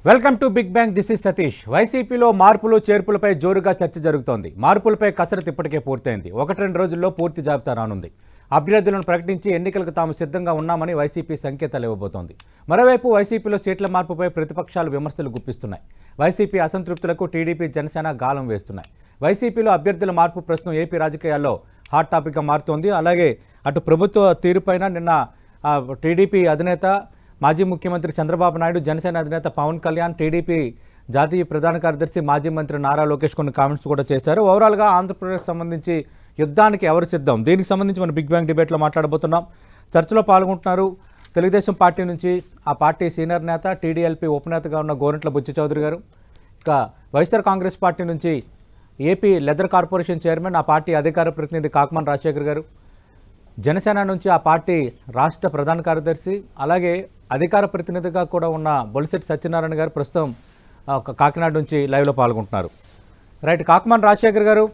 Welcome to big bang this is Satish వైసీపీలో మార్పులు చేర్పులపై జోరుగా చర్చ జరుగుతోంది మార్పులపై కసరత్తు ఇప్పటికే పూర్తయింది ఒకటి రెండు రోజుల్లో పూర్తి జాబితా రానుంది అభ్యర్థులను ప్రకటించి ఎన్నికలకు తాము సిద్ధంగా ఉన్నామని వైసీపీ సంకేతాలు ఇవ్వబోతోంది మరోవైపు వైసీపీలో సీట్ల మార్పుపై ప్రతిపక్షాలు విమర్శలు గుప్పిస్తున్నాయి వైసీపీ అసంతృప్తులకు టీడీపీ జనసేన గాలం వేస్తున్నాయి వైసీపీలో అభ్యర్థుల మార్పు ప్రస్తుతం ఏపీ రాజకీయాల్లో హాట్ టాపిక్గా మారుతోంది అలాగే అటు ప్రభుత్వ తీరుపైన నిన్న ఆ, టీడీపీ అధినేత మాజీ ముఖ్యమంత్రి చంద్రబాబు నాయుడు జనసేన అధినేత పవన్ కళ్యాణ్ టీడీపీ జాతీయ ప్రధాన కార్యదర్శి మాజీ మంత్రి నారా లోకేష్ కొన్ని కామెంట్స్ కూడా చేశారు ఓవరాల్గా ఆంధ్రప్రదేశ్ సంబంధించి యుద్ధానికి ఎవరు సిద్ధం దీనికి సంబంధించి మనం బిగ్ బ్యాంగ్ డిబేట్లో మాట్లాడబోతున్నాం చర్చలో పాల్గొంటున్నారు తెలుగుదేశం పార్టీ నుంచి ఆ పార్టీ సీనియర్ నేత టీడీఎల్పీ ఉపనేతగా ఉన్న గోరంట్ల బుచ్చి చౌదరి గారు ఇక వైఎస్ఆర్ కాంగ్రెస్ పార్టీ నుంచి ఏపీ లెదర్ కార్పొరేషన్ చైర్మన్ ఆ పార్టీ అధికార ప్రతినిధి కాకమన్ రాజశేఖర్ గారు జనసేన నుంచి ఆ పార్టీ రాష్ట్ర ప్రధాన కార్యదర్శి అలాగే అధికార ప్రతినిధిగా కూడా ఉన్న బొలిశెట్టి సత్యనారాయణ గారు ప్రస్తుతం ఆ, ఒక కాకినాడ నుంచి లైవ్లో పాల్గొంటున్నారు రైట్ కాకమాన్ రాజశేఖర్ గారు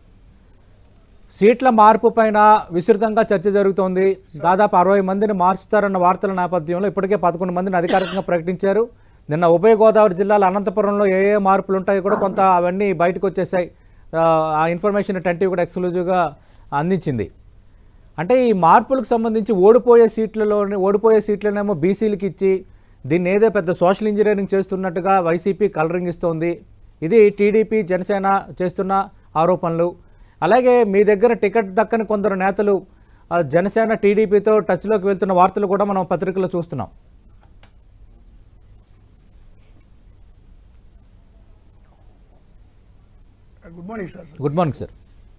సీట్ల మార్పు పైన విస్తృతంగా చర్చ జరుగుతోంది దాదాపు అరవై మందిని మార్చుతారన్న వార్తల నేపథ్యంలో ఇప్పటికే పదకొండు మందిని అధికారికంగా ప్రకటించారు నిన్న ఉభయ గోదావరి జిల్లాల అనంతపురంలో ఏ ఏ మార్పులు ఉంటాయో కూడా కొంత అవన్నీ బయటకు వచ్చేసాయి ఆ, ఆ ఇన్ఫర్మేషన్ టెంటివ్ కూడా ఎక్స్క్లూజివ్గా అందించింది అంటే ఈ మార్పులకు సంబంధించి ఓడిపోయే సీట్లలోనే ఓడిపోయే సీట్లనేమో బీసీలకు ఇచ్చి దీన్ని ఏదో పెద్ద సోషల్ ఇంజనీరింగ్ చేస్తున్నట్టుగా వైసీపీ కలరింగ్ ఇస్తోంది ఇది టీడీపీ జనసేన చేస్తున్న ఆరోపణలు అలాగే మీ దగ్గర టికెట్ దక్కని కొందరు నేతలు ఆ, జనసేన టీడీపీతో టచ్లోకి వెళ్తున్న వార్తలు కూడా మనం పత్రికల్లో చూస్తున్నాం good morning sir good morning sir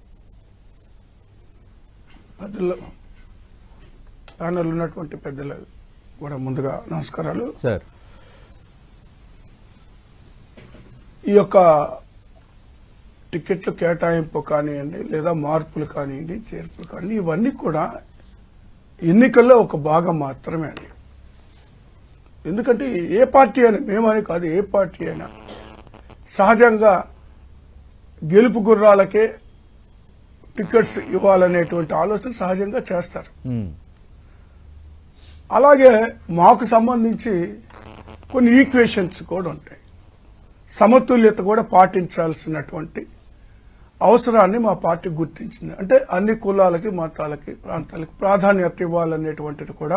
పెద్దలు ప్యానల్ ఉన్నటువంటి పెద్దలు కూడా ముందుగా నమస్కారాలు సార్ ఈ యొక్క టికెట్లు కేటాయింపు కానివ్వండి లేదా మార్పులు కానివ్వండి చేర్పులు కానివ్వండి ఇవన్నీ కూడా ఎన్నికల్లో ఒక భాగం మాత్రమే అది ఎందుకంటే ఏ పార్టీ అయినా మేమని కాదు ఏ పార్టీ అయినా సహజంగా గెలుపు గుర్రాలకే టికెట్స్ ఇవ్వాలనేటువంటి ఆలోచన సహజంగా చేస్తారు ఉమ్, అలాగే మాకు సంబంధించి కొన్ని ఈక్వేషన్స్ కూడా ఉంటాయి సమతుల్యత కూడా పాటించాల్సినటువంటి అవసరాన్ని మా పార్టీ గుర్తించింది అంటే అన్ని కులాలకి మతాలకి ప్రాంతాలకి ప్రాధాన్యత ఇవ్వాలనేటువంటిది కూడా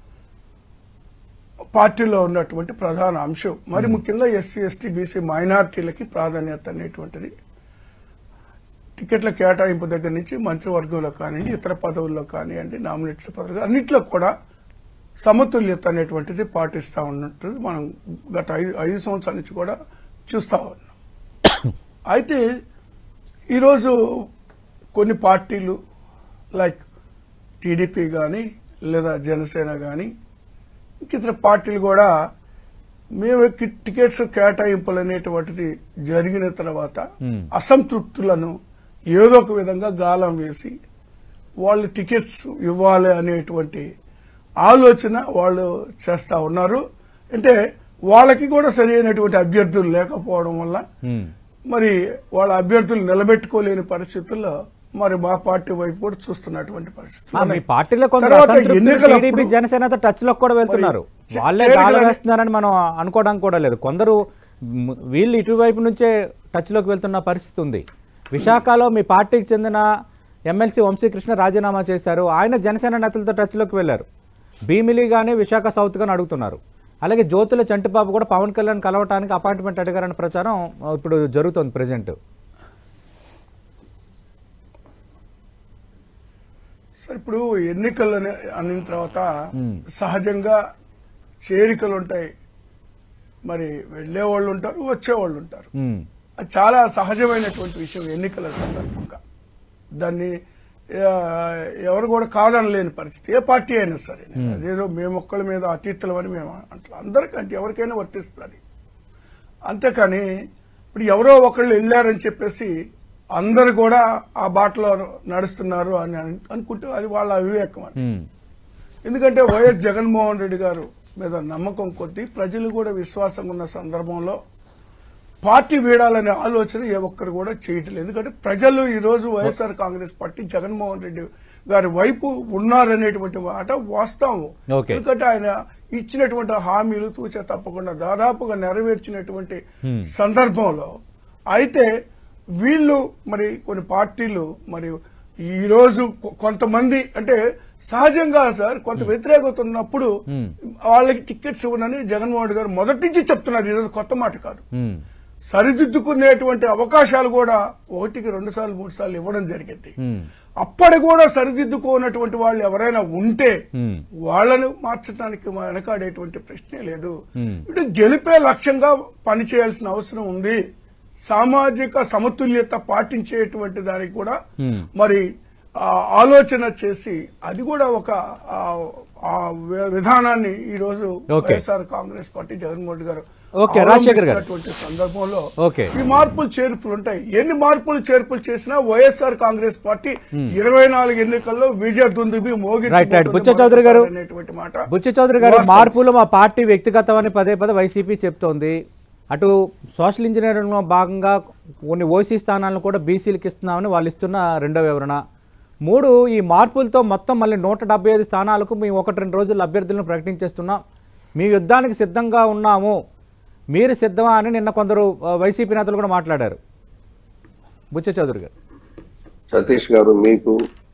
పార్టీలో ఉన్నటువంటి ప్రధాన అంశం మరి ముఖ్యంగా ఎస్సీ ఎస్టీ బీసీ మైనార్టీలకి ప్రాధాన్యత అనేటువంటిది టికెట్ల కేటాయింపు దగ్గర నుంచి మంత్రివర్గంలో కానివ్వండి ఇతర పదవుల్లో కానివ్వండి నామినేటెడ్ పదవులు అన్నింటిలో కూడా సమతుల్యత అనేటువంటిది పాటిస్తూ ఉన్నట్టు మనం గత ఐదు ఐదు సంవత్సరాల నుంచి కూడా చూస్తా ఉన్నాం అయితే ఈరోజు కొన్ని పార్టీలు లైక్ టీడీపీ కానీ లేదా జనసేన కానీ ఇతర పార్టీలు కూడా మేము కి- టికెట్స్ కేటాయింపులు అనేటువంటిది జరిగిన తర్వాత Hmm. అసంతృప్తులను ఏదో ఒక విధంగా గాలం వేసి వాళ్ళు టికెట్స్ ఇవ్వాలి అనేటువంటి ఆలోచన వాళ్ళు చేస్తా ఉన్నారు అంటే వాళ్ళకి కూడా సరైనటువంటి అభ్యర్థులు లేకపోవడం వల్ల ఉమ్. మరి వాళ్ళ అభ్యర్థులు నిలబెట్టుకోలేని పరిస్థితుల్లో మరి మా పార్టీ వైపు కూడా చూస్తున్నటువంటి పరిస్థితులు ఆ, మీ ఉన్నాయి. పార్టీలో కొందరు తర్వాత అసంతృప్తులు ఎన్నికలప్పుడు- టీడీపీ జనసేనతో టచ్ లో కూడా వెళ్తున్నారు చే- వాళ్ళే చేరికలు గాలం అనే- వేస్తున్నారని మనం అనుకోవడానికి కూడా లేదు కొందరు మ్, వీళ్ళు ఇటువైపు నుంచే టచ్ లోకి వెళ్తున్న పరిస్థితి ఉంది విశాఖలో మీ పార్టీకి చెందిన ఎమ్మెల్సీ వంశీకృష్ణ రాజీనామా చేశారు ఆయన జనసేన నేతలతో టచ్ లోకి వెళ్లారు భీమిలి గానీ విశాఖ సౌత్ గానీ అడుగుతున్నారు అలాగే జ్యోతుల చంటిబాబు కూడా పవన్ కళ్యాణ్ కలవటానికి అపాయింట్మెంట్ అడిగారన్న ప్రచారం ఆ, ఇప్పుడు జరుగుతోంది ప్రజెంట్ సార్ ఇప్పుడు ఎన్నికలు అనే- అనిన తర్వాత సహజంగా చేరికలు ఉంటాయి మరి వెళ్లే వాళ్ళు ఉంటారు వచ్చేవాళ్ళు ఉంటారు అది చాలా సహజమైనటువంటి విషయం ఎన్నికల సందర్భంగా దాన్ని ఆ, ఎవరు కూడా కాదనలేని పరిస్థితి ఏ పార్టీ అయినా సరే అదేదో మేము ఒక్కళ్ళ మీద అతీతులం అని మేము అట్లా అందరికంటే ఎవరికైనా వర్తిస్తుంది అంతేకాని ఇప్పుడు ఎవరో ఒకళ్ళు వెళ్ళారని చెప్పేసి అందరు కూడా ఆ బాటలో నడుస్తున్నారు అని అను- అనుకుంటే అది వాళ్ళ అవివేకం అని ఎందుకంటే వైఎస్ జగన్మోహన్ రెడ్డి గారు మీద నమ్మకం కొద్దీ ప్రజలు కూడా విశ్వాసంగా ఉన్న సందర్భంలో పార్టీ వీడాలనే ఆలోచన ఏ ఒక్కరు కూడా చేయట్లేదు ఎందుకంటే ప్రజలు ఈ రోజు వైఎస్ఆర్ కాంగ్రెస్ పార్టీ జగన్మోహన్ రెడ్డి గారి వైపు ఉన్నారనేటువంటి మాట వాస్తవం Okay. ఎందుకంటే ఆయన ఇచ్చినటువంటి హామీలు తూచ తప్పకుండా దాదాపుగా నెరవేర్చినటువంటి సందర్భంలో అయితే వీళ్ళు మరి కొన్ని పార్టీలు మరి ఈ రోజు కొ- కొంతమంది అంటే సహజంగా సార్ కొంత వ్యతిరేకత ఉన్నప్పుడు వాళ్ళకి టికెట్స్ ఇవ్వనని జగన్మోహన్ రెడ్డి గారు మొదటి నుంచి చెప్తున్నారు ఈరోజు కొత్త మాట కాదు ఉమ్, సరిదిద్దుకునేటువంటి అవకాశాలు కూడా ఒకటికి రెండు సార్లు మూడు సార్లు ఇవ్వడం జరిగింది ఉమ్, అప్పటి కూడా సరిదిద్దుకోనటువంటి వాళ్ళు ఎవరైనా ఉంటే ఉమ్, వాళ్ళను మార్చడానికి వెనకాడేటువంటి ప్రశ్నే లేదు Hmm. ఇటు గెలిపే లక్ష్యంగా పనిచేయాల్సిన అవసరం ఉంది సామాజిక సమతుల్యత పాటించేటువంటి దానికి కూడా Hmm. మరి ఆ, ఆలోచన చేసి అది కూడా ఒక ఆ, ఆ వి- విధానాన్ని ఈ రోజు Okay. వైఎస్ఆర్ కాంగ్రెస్ పార్టీ జగన్మోహన్ రెడ్డి గారు Okay, రాజశేఖర్ గారు. అవలంబిస్తున్నటువంటి సందర్భంలో Okay. ఈ మార్పులు చేర్పులు ఉంటాయి ఎన్ని మార్పులు చేర్పులు చేసినా వైఎస్ఆర్ కాంగ్రెస్ పార్టీ ఇరవై నాలుగు ఎన్నికల్లో విజయ దుందుబి మోగి Right, right. బుచ్చ చౌదరి గారు. అనేటువంటి మాట బుచ్చి చౌదరి గారు వాస్తవం. మార్పులు మా పార్టీ వ్యక్తిగతం అని పదే పదే వైసీపీ చెప్తోంది అటు సోషల్ ఇంజనీరింగ్లో భాగంగా కొన్ని ఓసీ స్థానాలను కూడా బీసీలకు ఇస్తున్నామని వాళ్ళు ఇస్తున్న రెండో వివరణ మూడు ఈ మార్పులతో మొత్తం మళ్ళీ నూట డెబ్బై ఐదు స్థానాలకు మేము ఒకటి రెండు రోజుల్లో అభ్యర్థులను ప్రకటించేస్తున్నాం మీ యుద్ధానికి సిద్ధంగా ఉన్నాము మీరు సిద్ధమా అని నిన్న కొందరు ఆ, వైసీపీ నేతలు కూడా మాట్లాడారు బుచ్చ చౌదరి గారు సతీష్ గారు మీకు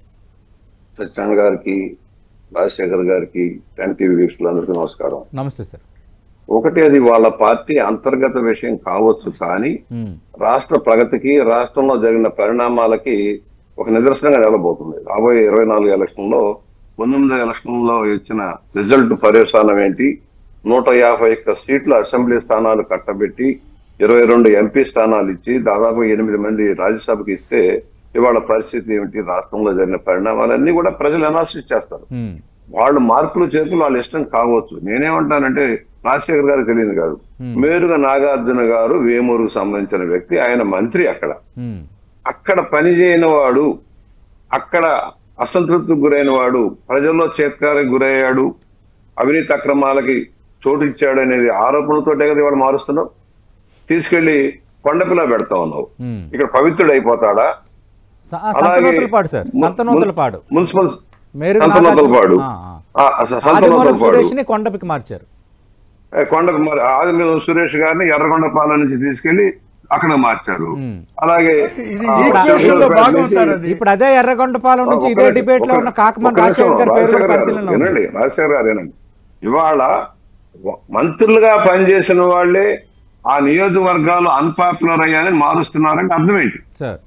సత్యాన్ గారికి రాజశేఖర్ గారికి టెన్ టీవీ వీక్షకులందరికీ నమస్కారం నమస్తే సార్ ఒకటి అది వాళ్ళ పార్టీ అంతర్గత విషయం కావచ్చు కానీ ఉమ్, రాష్ట్ర ప్రగతికి రాష్ట్రంలో జరిగిన పరిణామాలకి ఒక నిదర్శనంగా నిలబోతుంది రాబోయే ఇరవై నాలుగు ఎలక్షన్ లో పంతొమ్మిది ఎలక్షన్ లో ఇచ్చిన రిజల్ట్ పర్యవసానం ఏంటి నూట యాభై ఒక్క సీట్ల అసెంబ్లీ స్థానాలు కట్టబెట్టి ఇరవై రెండు ఎంపీ స్థానాలు ఇచ్చి దాదాపు ఎనిమిది మంది రాజ్యసభకి ఇస్తే ఇవాళ పరిస్థితి ఏమిటి రాష్ట్రంలో జరిగిన పరిణామాలన్నీ కూడా ప్రజలు అనాలిసిస్ చేస్తారు ఉమ్, వాళ్ళు మార్పులు చేర్పులు వాళ్ళ ఇష్టం కావచ్చు నేనేమంటానంటే రాజశేఖర్ గారికి తెలియదు కాదు మేరుగా నాగార్జున గారు వేమూరుకు సంబంధించిన వ్యక్తి ఆయన మంత్రి అక్కడ ఉమ్, అక్కడ పనిచేయని వాడు అక్కడ అసంతృప్తికి గురైన వాడు ప్రజల్లో చేత్కారికి గురయ్యాడు అవినీతి అక్రమాలకి చోటు ఇచ్చాడు అనేది ఆరోపణలతోటే కదా ఇవాళ మారుస్తున్నావు తీసుకెళ్లి కొండపిల్ల పెడతా ఉన్నావు ఉమ్. ఇక్కడ పవిత్రుడు అయిపోతాడా స- ఆ, సంతనూతలపాడు సార్ ము- సంతనూతలపాడు మున్సిపల్ మేరు సంతనూతలపాడు ఆ, ఆ. ఆ, అస- ఆదిమూలపు సంతనూతలపాడు సురేష్ని కొండపికి మార్చారు ఏ, కొండకు మరి ఆదిమూలం సురేష్ గారిని ఎర్రగొండపాలెం నుంచి తీసుకెళ్లి అక్కడ మార్చారు ఉమ్. అలాగే ఇది ఆ, ఈక్వేషన్ లో ఇక్కడ భాగం నుంచి- సార్ అది ఇప్పుడు అదే ఎర్రగొండపాలెం నుంచి ఒక ఇదే నిమిషం, డిబేట్ లో ఒక- ఉన్న కాకమన్ ఒక నిమిషం, రాజశేఖర్ గారి పేరు కూడా రాజశేఖర్ గారు, పరిశీలనలో ఉంది వినండి రాజశేఖర్ గారు వినండి ఇవాళ వ- మంత్రులుగా పనిచేసిన వాళ్ళే ఆ నియోజకవర్గాలు అన్పాపులర్ అయ్యాయని మారుస్తున్నారంటే అర్థం ఏంటి సార్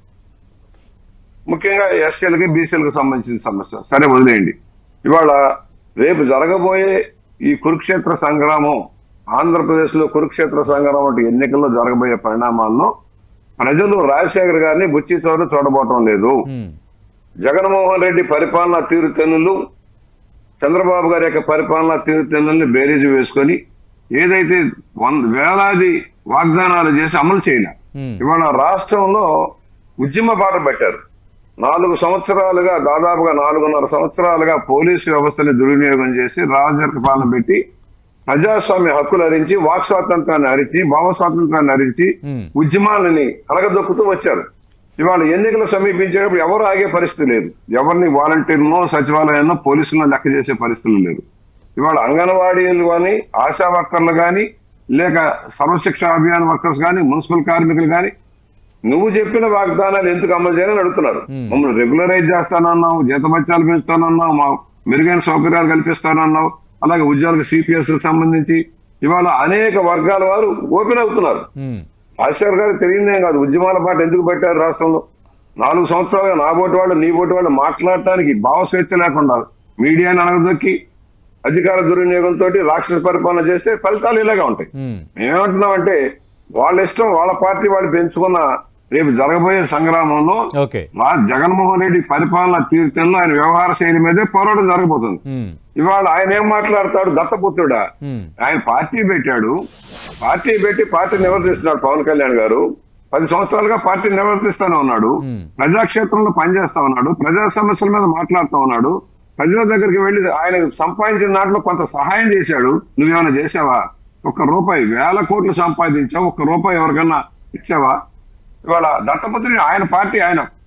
ముఖ్యంగా ఎస్సీలకి బీసీలకు సంబంధించిన సమస్య సరే వదిలేయండి ఇవాళ రేపు జరగబోయే ఈ కురుక్షేత్ర సంగ్రామం ఆంధ్రప్రదేశ్ లో కురుక్షేత్ర సంగ్రామం వంటి ఎన్నికల్లో జరగబోయే పరిణామాల్లో ప్రజలు రాజశేఖర్ గారిని బుచ్చి చోరు చూడబోవటం లేదు ఉమ్, జగన్మోహన్ రెడ్డి పరిపాలనా తీరుతెన్నులు చంద్రబాబు గారి యొక్క పరిపాలనా తీరుతెన్నుల్ని బేరీజు వేసుకొని ఏదైతే వంద వేలాది వాగ్దానాలు చేసి అమలు చేయలే ఉమ్, ఇవాళ రాష్ట్రంలో ఉద్యమ బాట పెట్టారు నాలుగు సంవత్సరాలుగా దాదాపుగా నాలుగున్నర సంవత్సరాలుగా పోలీసు వ్యవస్థని దుర్వినియోగం చేసి రాజకీయ పాలన పెట్టి ప్రజాస్వామ్య హక్కులు హరించి వాక్ స్వాతంత్రాన్ని హరించి భావ స్వాతంత్రాన్ని హరించి ఉమ్, ఉద్యమాలని కలగదొక్కుతూ వచ్చారు ఇవాళ ఎన్నికలు సమీపించేటప్పుడు ఎవరు ఆగే పరిస్థితి లేదు ఎవరిని వాలంటీర్నో సచివాలయాన్నో పోలీసులను లెక్క చేసే పరిస్థితులు లేదు ఇవాళ అంగన్వాడీలు కానీ ఆశా వర్కర్లు కానీ లేక సర్వశిక్ష అభియాన్ వర్కర్స్ కానీ మున్సిపల్ కార్మికులు కానీ నువ్వు చెప్పిన వాగ్దానాలు ఎందుకు అమలు చేయాలని అడుగుతున్నారు మమ్మల్ని రెగ్యులరైజ్ చేస్తానన్నావు జీతభత్యాలు పెంచుతానన్నావు మా మెరుగైన సౌకర్యాలు కల్పిస్తానన్నావు అలాగే ఉద్యోగులకు సిపిఎస్ సంబంధించి ఇవాళ అనేక వర్గాల వారు ఓపెన్ అవుతున్నారు ఉమ్, రాజశేఖర్ గారు తెలియదేం కాదు ఉద్యమాల పాట ఎందుకు పెట్టారు రాష్ట్రంలో నాలుగు సంవత్సరాలుగా నా ఓటు వాళ్ళు నీ ఓటు వాళ్ళు మాట్లాడటానికి భావ స్వేచ్ఛ లేకుండా మీడియాని అనగదొక్కి అధికార దుర్వినియోగంతో రాక్షస పరిపాలన చేస్తే ఫలితాలు ఇలాగే ఉంటాయి ఉమ్, మేమేమంటున్నామంటే వాళ్ళ ఇష్టం వాళ్ళ పార్టీ వాళ్ళు పెంచుకున్న రేపు జరగబోయే సంగ్రామంలో ఓకే రా- జగన్మోహన్ రెడ్డి పరిపాలన తీరుతెల్లో ఆయన వ్యవహార శైలి మీదే పోరాటం జరగబోతుంది ఉమ్, ఇవాళ ఆయన ఏం మాట్లాడతాడు దత్తపుత్రుడా ఉమ్, ఆయన పార్టీ పెట్టాడు పార్టీ పెట్టి పార్టీ నివర్తిస్తున్నాడు పవన్ కళ్యాణ్ గారు పది సంవత్సరాలుగా పార్టీ నివర్తిస్తానే ఉన్నాడు Hmm. ప్రజాక్షేత్రంలో పనిచేస్తా ఉన్నాడు ప్రజా సమస్యల మీద మాట్లాడుతూ ఉన్నాడు ప్రజల దగ్గరికి వెళ్లి ఆయన సంపాదించిన దాంట్లో కొంత సహాయం చేశాడు నువ్వేమైనా చేసావా ఒక్క రూపాయి వేల కోట్లు సంపాదించావు ఒక్క రూపాయి ఎవరికన్నా ఇచ్చావా ఇవాళ దత్తపుత్రి ఆయన పార్టీ ఆయన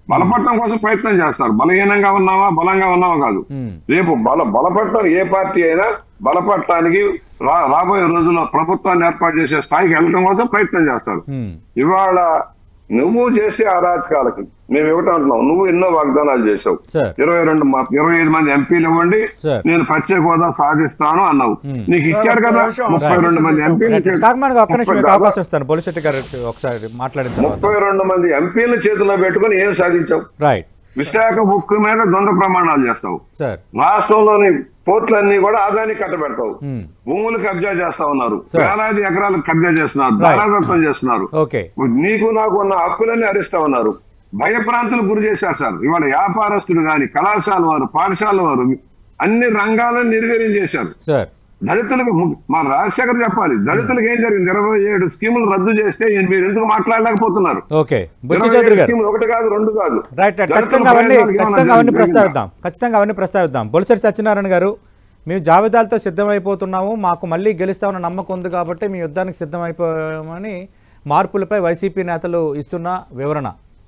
బలపడటం కోసం ప్రయత్నం చేస్తారు బలహీనంగా ఉన్నావా బలంగా ఉన్నావా కాదు ఉమ్, రేపు బల బలపడటం ఏ పార్టీ అయినా బలపడటానికి రా- రాబోయే రోజుల్లో ప్రభుత్వాన్ని ఏర్పాటు చేసే స్థాయికి వెళ్ళడం కోసం ప్రయత్నం చేస్తారు ఉమ్, ఇవాళ నువ్వు చేసే అరాచకాలకి మేము ఇవ్వటం అంటున్నాం నువ్వు ఎన్నో వాగ్దానాలు చేసావు సార్ ఇరవై రెండు మ- ఇరవై ఐదు మంది ఎంపీలు ఇవ్వండి సార్. నేను ప్రత్యేక హోదా సాధిస్తాను అన్నావు నీకు ఇచ్చారు ఒక్క కదా నిమిషం, ముప్పై రెండు మంది ఎంపీలు కాకమానికి ఒక్క నిమిషం మీకు ముప్పై- అవకాశం ఇస్తాను బొలిశెట్టి గారు ఒకసారి మాట్లాడిన తర్వాత ముప్పై రెండు మంది ఎంపీలు చేతిలో పెట్టుకుని ఏం సాధించావు రైట్ విశాఖ ఉక్కు మీద ద్వంద్వ ప్రమాణాలు చేస్తావు సార్ రాష్ట్రంలోని పోర్టులన్నీ కూడా ఆదాని కట్టబెడతావు ఉమ్, భూములు కబ్జా చేస్తా ఉన్నారు సార్. వేలాది ఎకరాలకు కబ్జా చేస్తున్నారు Right. దారాదత్తం చేస్తున్నారు ఓకే నీకు నాకు ఉన్న హక్కులన్నీ హరిస్తా ఉన్నారు భయప్రాంతులు గురి చేశారు సార్ ఇవాళ వ్యాపారస్తులు గాని కళాశాల వారు పాఠశాల వారు అన్ని రంగాలను నిర్వీర్యం చేశారు సార్ దళితులకు ము- మన రాజశేఖర్ చెప్పాలి దళితులకు ఏం జరిగింది ఇరవై ఏడు స్కీములు రద్దు చేస్తే మీరు ఎందుకు మాట్లాడలేకపోతున్నారు ఓకే బుద్ధి ఇరవై చౌదరి ఏడు గారు స్కీములు ఒకటి కాదు రెండు కాదు రైట్ రైట్ దళితుల ఖచ్చితంగా అవన్నీ ప్రయోజనాలకు ఏమన్నా ఖచ్చితంగా అవన్నీ జరిగిందా? ప్రస్తావిద్దాం ఖచ్చితంగా అవన్నీ ప్రస్తావిద్దాం బొలిసరి సత్యనారాయణ గారు మేము జాబితాలతో సిద్ధమైపోతున్నాము మాకు మళ్ళీ గెలుస్తామన్న నమ్మకం ఉంది కాబట్టి మీ యుద్ధానికి సిద్ధమైపోయామని మార్పులపై వైసీపీ నేతలు ఇస్తున్న వివరణ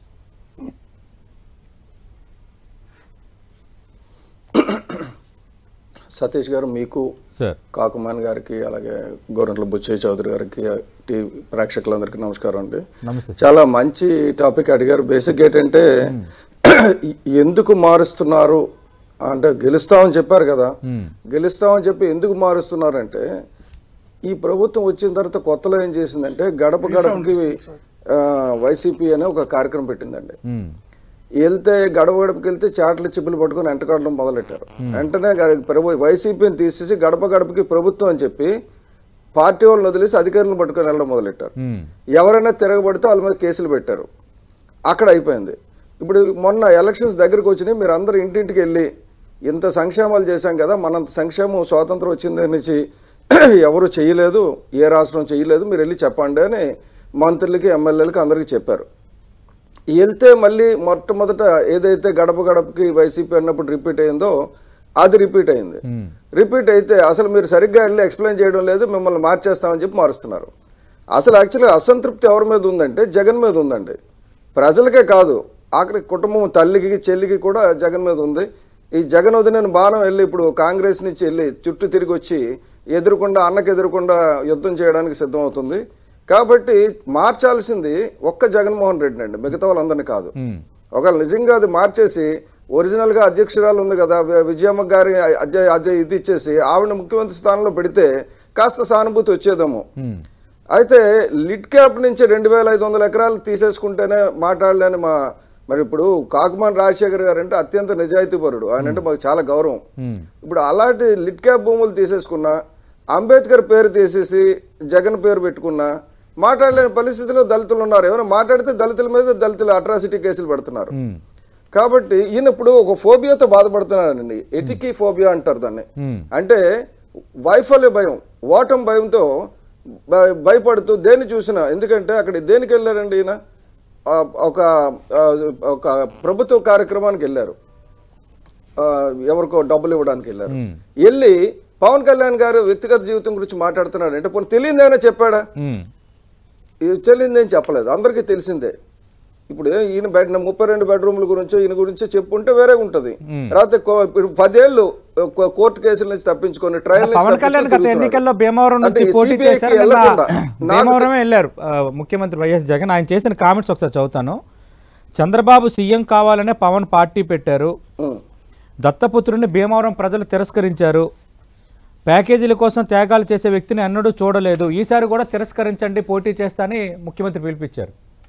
సతీష్ గారు మీకు సార్ కాకుమాన్ గారికి అలాగే గోరంట్ల బుచ్చయ్య చౌదరి గారికి టీ ప్రేక్షకులందరికీ నమస్కారం అండి నమస్తే సార్. చాలా మంచి టాపిక్ అడిగారు బేసిక్ ఏంటంటే ఎందుకు మారుస్తున్నారు అంటే గెలుస్తామని చెప్పారు కదా మ్మ్. గెలుస్తామని చెప్పి ఎందుకు మారుస్తున్నారంటే ఈ ప్రభుత్వం వచ్చిన తర్వాత కొత్తలో ఏం చేసిందంటే గడప గడపకి ఆ, వైసీపీ అనే ఒక కార్యక్రమం పెట్టిందండి ఉమ్, వెళ్తే గడప గడపకి వెళ్తే చాట్ల చిప్పులు పట్టుకొని ఎంటకాడడం మొదలెట్టారు వెంటనే గ- ప్రభు వైసీపీని తీసేసి గడప గడపకి ప్రభుత్వం అని చెప్పి పార్టీ వాళ్ళని వదిలేసి అధికారులను పట్టుకొని వెళ్ళడం మొదలెట్టారు ఉమ్, ఎవరైనా తిరగబడితే వాళ్ళ మీద కేసులు పెట్టారు అక్కడ అయిపోయింది ఇప్పుడు మొన్న ఎలక్షన్స్ దగ్గరకు వచ్చినాయి మీరు అందరూ ఇంటింటికి వెళ్ళి ఇంత సంక్షేమాలు చేశాం కదా మనంత సంక్షేమం స్వాతంత్రం వచ్చింది నుంచి ఎవరు చేయలేదు ఏ రాష్ట్రం చేయలేదు మీరు వెళ్ళి చెప్పండి అని మంత్రులకి ఎమ్మెల్యేలకి అందరికీ చెప్పారు వెళ్తే మళ్ళీ మొట్టమొదట ఏదైతే గడప గడపకి వైసీపీ అన్నప్పుడు రిపీట్ అయిందో అది రిపీట్ అయింది ఉమ్, రిపీట్ అయితే అసలు మీరు సరిగ్గా వెళ్ళి ఎక్స్ప్లెయిన్ చేయడం లేదు మిమ్మల్ని మార్చేస్తామని చెప్పి మారుస్తున్నారు అసలు యాక్చువల్గా అసంతృప్తి ఎవరి మీద ఉందంటే జగన్ మీద ఉందండి ప్రజలకే కాదు ఆఖరి కుటుంబం తల్లికి చెల్లికి కూడా జగన్ మీద ఉంది ఈ జగన్ వదిన బాణం వెళ్ళి ఇప్పుడు కాంగ్రెస్ నుంచి వెళ్ళి చుట్టూ తిరిగి వచ్చి ఎదురుకుండా అన్నకి ఎదురుకుండా యుద్ధం చేయడానికి సిద్ధమవుతుంది కాబట్టి మార్చాల్సింది ఒక్క జగన్మోహన్ రెడ్డి అండి మిగతా వాళ్ళందరినీ కాదు ఉమ్, ఒకవేళ నిజంగా అది మార్చేసి ఒరిజినల్ గా అధ్యక్షురాలు ఉంది కదా వి- విజయమ్మ గారి అధ్య- అదే ఇది ఇచ్చేసి ఆవిడ ముఖ్యమంత్రి స్థానంలో పెడితే కాస్త సానుభూతి వచ్చేదేమో ఉమ్, అయితే లిడ్ క్యాప్ నుంచి రెండు వేల ఐదు వందల ఎకరాలు తీసేసుకుంటేనే మాట్లాడలేని మా మరి ఇప్పుడు కాకుమాన్ రాజశేఖర్ గారు అంటే అత్యంత నిజాయితీపరుడు ఆయన అంటే మాకు చాలా గౌరవం ఉమ్, ఇప్పుడు అలాంటి లిడ్ క్యాప్ భూములు తీసేసుకున్నా అంబేద్కర్ పేరు తీసేసి జగన్ పేరు పెట్టుకున్నా మాట్లాడలేని పరిస్థితిలో దళితులు ఉన్నారు ఏమైనా మాట్లాడితే దళితుల మీద దళితుల అట్రాసిటీ కేసులు పెడుతున్నారు ఉమ్, కాబట్టి ఈయన ఇప్పుడు ఒక ఫోబియాతో బాధపడుతున్నాడండి ఎటికీ ఫోబియా అంటారు దాన్ని ఉమ్, అంటే వైఫల్య భయం ఓటం భయంతో భయ- భయపడుతూ దేన్ని చూసినా ఎందుకంటే అక్కడ దేనికి వెళ్ళారండి ఈయన ఆ, ఒక ఆ, ఒక ప్రభుత్వ కార్యక్రమానికి వెళ్ళారు ఆ, ఎవరికో డబ్బులు ఇవ్వడానికి వెళ్ళారు ఉమ్, వెళ్ళి పవన్ కళ్యాణ్ గారు వ్యక్తిగత జీవితం గురించి మాట్లాడుతున్నాడు అంటే పోనీ తెలియదేమైనా చెప్పాడా ఉమ్, ఇది తెలియదేం చెప్పలేదు అందరికీ తెలిసిందే ఇప్పుడు ఈయన బెడ్ ముప్పై రెండు బెడ్రూమ్ల గురించి ఈయన గురించి చెప్పుంటే వేరే ఉంటది రాత్రి కో- ఇప్పుడు పదేళ్ళు కో- కోర్టు కేసుల నుంచి తప్పించుకొని ట్రయల్ నుంచి పవన్ కళ్యాణ్ గత తప్పించుకొని ఎన్నికల్లో భీమవరం నుంచి అంటే పోటీ CBI కి చేశారు నిన్న వెళ్ళకుండా నాకు భీమవరమే వెళ్ళారు ఆ, ముఖ్యమంత్రి వైఎస్ జగన్ ఆయన చేసిన కామెంట్స్ ఒకసారి చదువుతాను చంద్రబాబు సీఎం కావాలనే పవన్ పార్టీ పెట్టారు ఉం. దత్తపుత్రుని భీమవరం ప్రజలు తిరస్కరించారు ప్యాకేజీల కోసం త్యాగాలు చేసే వ్యక్తిని ఎన్నడూ చూడలేదు ఈసారి కూడా తిరస్కరించండి పోటీ చేస్తా అని ముఖ్యమంత్రి పిలిపించారు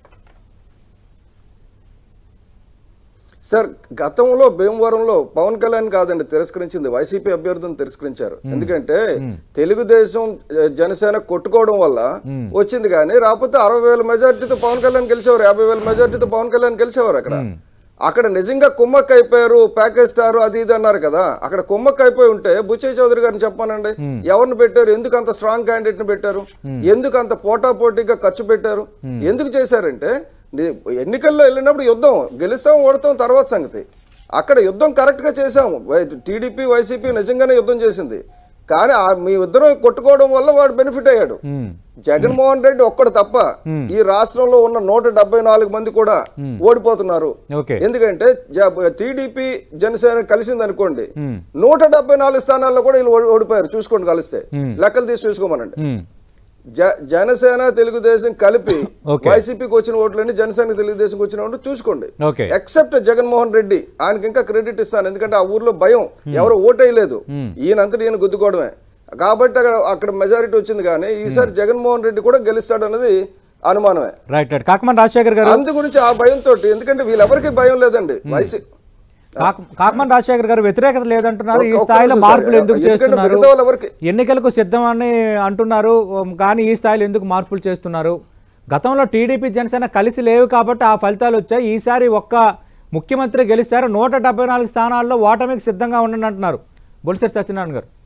సార్ గతంలో భీమవరంలో పవన్ కళ్యాణ్ కాదండి తిరస్కరించింది వైసీపీ అభ్యర్థిని తిరస్కరించారు ఎందుకంటే తెలుగుదేశం జ- జనసేన కొట్టుకోవడం వల్ల వచ్చింది కానీ రాకపోతే అరవై వేల మెజార్టీతో పవన్ కళ్యాణ్ గెలిచేవారు యాభై వేల మెజార్టీతో పవన్ కళ్యాణ్ గెలిచేవారు అక్కడ అక్కడ నిజంగా కుమ్మక్క అయిపోయారు ప్యాకేజ్ స్టార్ అది ఇది అన్నారు కదా అక్కడ కుమ్మక్క అయిపోయి ఉంటే బుచ్చయ్య చౌదరి గారిని చెప్పానండి ఎవరిని పెట్టారు ఎందుకు అంత స్ట్రాంగ్ క్యాండిడేట్ ని పెట్టారు ఎందుకు అంత పోటా పోటీగా ఖర్చు పెట్టారు ఎందుకు చేశారంటే ని- ఎన్నికల్లో వెళ్ళినప్పుడు యుద్ధం గెలుస్తాం ఓడతాం తర్వాత సంగతి అక్కడ యుద్ధం కరెక్ట్ గా చేశాము టీడీపీ వైసీపీ నిజంగానే యుద్ధం చేసింది కానీ ఆ మీ ఇద్దరం కొట్టుకోవడం వల్ల వాడు బెనిఫిట్ అయ్యాడు ఉమ్, జగన్మోహన్ రెడ్డి ఒక్కడు తప్ప ఈ రాష్ట్రంలో ఉన్న నూట డెబ్బై నాలుగు మంది కూడా ఓడిపోతున్నారు ఓకే ఎందుకంటే టీడీపీ జనసేన కలిసింది అనుకోండి ఉమ్, నూట డెబ్బై నాలుగు స్థానాల్లో కూడా వీళ్ళు ఓడి- ఓడిపోయారు చూసుకోండి కలిస్తే లెక్కలు తీసి చూసుకోమనండి ఉమ్, జ- జనసేన తెలుగుదేశం కలిపి Okay. వైసీపీకి వచ్చిన ఓట్లన్నీ జనసేన తెలుగుదేశంకి వచ్చిన ఓట్లు చూసుకోండి ఓకే ఎక్సెప్ట్ జగన్మోహన్ రెడ్డి ఆయనకి ఇంకా క్రెడిట్ ఇస్తాను ఎందుకంటే ఆ ఊర్లో భయం ఎవరు ఓటేయలేదు ఈయనంతటి ఈయన గుద్దుకోవడమే కాబట్టి అక్కడ అక్కడ మెజారిటీ వచ్చింది కానీ ఈసారి జగన్మోహన్ రెడ్డి కూడా గెలుస్తాడు అన్నది అనుమానమే రైట్ రైట్ కాకమన్ రాజశేఖర్ గారు అందు గురించి ఆ భయంతో ఎందుకంటే వీళ్ళెవరికి భయం లేదండి వైసీ కాక- కాకమన్ రాజశేఖర్ గారు వ్యతిరేకత లేదంటున్నారు ఈ ఒక్క- ఒక్క స్థాయిలో నిమిషం మార్పులు సార్. ఎందుకు ఎందుకంటే చేస్తున్నారు మిగతా వాళ్ళు ఎవరికి ఎన్నికలకు సిద్ధమని అంటున్నారు ఉమ్, కానీ ఈ స్థాయిలో ఎందుకు మార్పులు చేస్తున్నారు గతంలో టీడీపీ జనసేన కలిసి లేవు కాబట్టి ఆ ఫలితాలు వచ్చాయి ఈసారి ఒక్క ముఖ్యమంత్రి గెలిస్తారు నూట డెబ్బై నాలుగు స్థానాల్లో ఓటమికి సిద్ధంగా ఉండండి అంటున్నారు బొలిసెట్ సత్యనారాయణ గారు